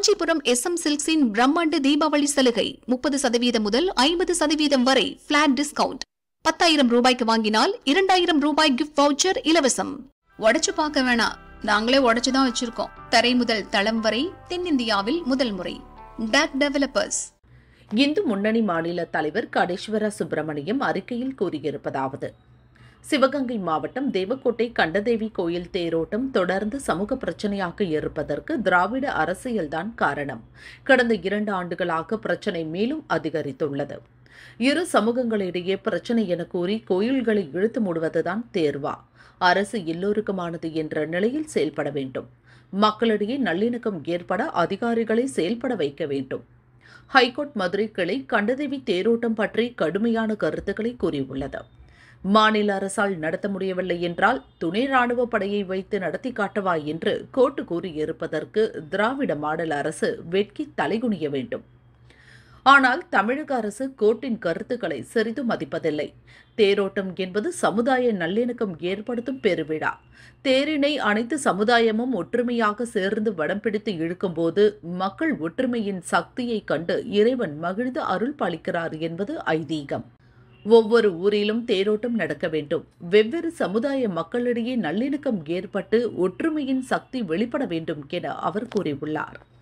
Kanchipuram S M சில்க்ஸின் பிரம்மாண்ட தீபாவளி சலுகை முப்பது சதவீதம் முதல் ஐம்பது சதவீதம் வரை பிளாட் டிஸ்கவுண்ட் பத்தாயிரம் ரூபாய்க்கு வாங்கினால் இரண்டாயிரம் ரூபாய் கிஃப்ட் வவுச்சர் இலவசம் உடைச்சு பார்க்க வேணாம் நாங்களே உடைச்சு தான் வச்சிருக்கோம் தரை முதல் தளம் வரை தென்னிந்தியாவில் முதல் முறை டாக் டெவலப்பர்ஸ் இந்து முன்னணி மாநில தலைவர் கடேஸ்வர சுப்பிரமணியம் அறிக்கையில் கூறியிருப்பதாவது சிவகங்கை மாவட்டம் தேவக்கோட்டை கண்டதேவி கோயில் தேரோட்டம் தொடர்ந்து சமூக பிரச்சனையாக இருப்பதற்கு திராவிட அரசியல்தான் காரணம் கடந்த இரண்டு ஆண்டுகளாக பிரச்சனை மேலும் அதிகரித்துள்ளது இரு சமூகங்களிடையே பிரச்சனை என கூறி கோயில்களை இழுத்து மூடுவதுதான் தேர்வா அரசு எல்லோருக்குமானது என்ற நிலையில் செயல்பட வேண்டும் மக்களிடையே நல்லிணக்கம் ஏற்பட அதிகாரிகளை செயல்பட வைக்க வேண்டும் ஹைகோர்ட் மதுரை கிளை கண்டதேவி தேரோட்டம் பற்றி கடுமையான கருத்துக்களை கூறியுள்ளது மாநில அரசால் நடத்த முடியவில்லை என்றால் துணை ராணுவ படையை வைத்து நடத்தி காட்டவா என்று கோர்ட்டு கூறியிருப்பதற்கு திராவிட மாடல் அரசு வெட்கி தலைகுனிய வேண்டும் ஆனால் தமிழக அரசு கோர்ட்டின் கருத்துக்களை சிறிதும் மதிப்பதில்லை தேரோட்டம் என்பது சமுதாய நல்லிணக்கம் ஏற்படுத்தும் பெருவிழா தேரினை அனைத்து சமுதாயமும் ஒற்றுமையாக சேர்ந்து வடம் பிடித்து இழுக்கும்போது மக்கள் ஒற்றுமையின் சக்தியை கண்டு இறைவன் மகிழ்ந்து அருள் பாலிக்கிறார் என்பது ஐதீகம் ஒவ்வொரு ஊரிலும் தேரோட்டம் நடக்க வேண்டும் வெவ்வேறு சமுதாய மக்களிடையே நல்லிணக்கம் ஏற்பட்டு ஒற்றுமையின் சக்தி வெளிப்பட வேண்டும் என அவர் கூறியுள்ளார்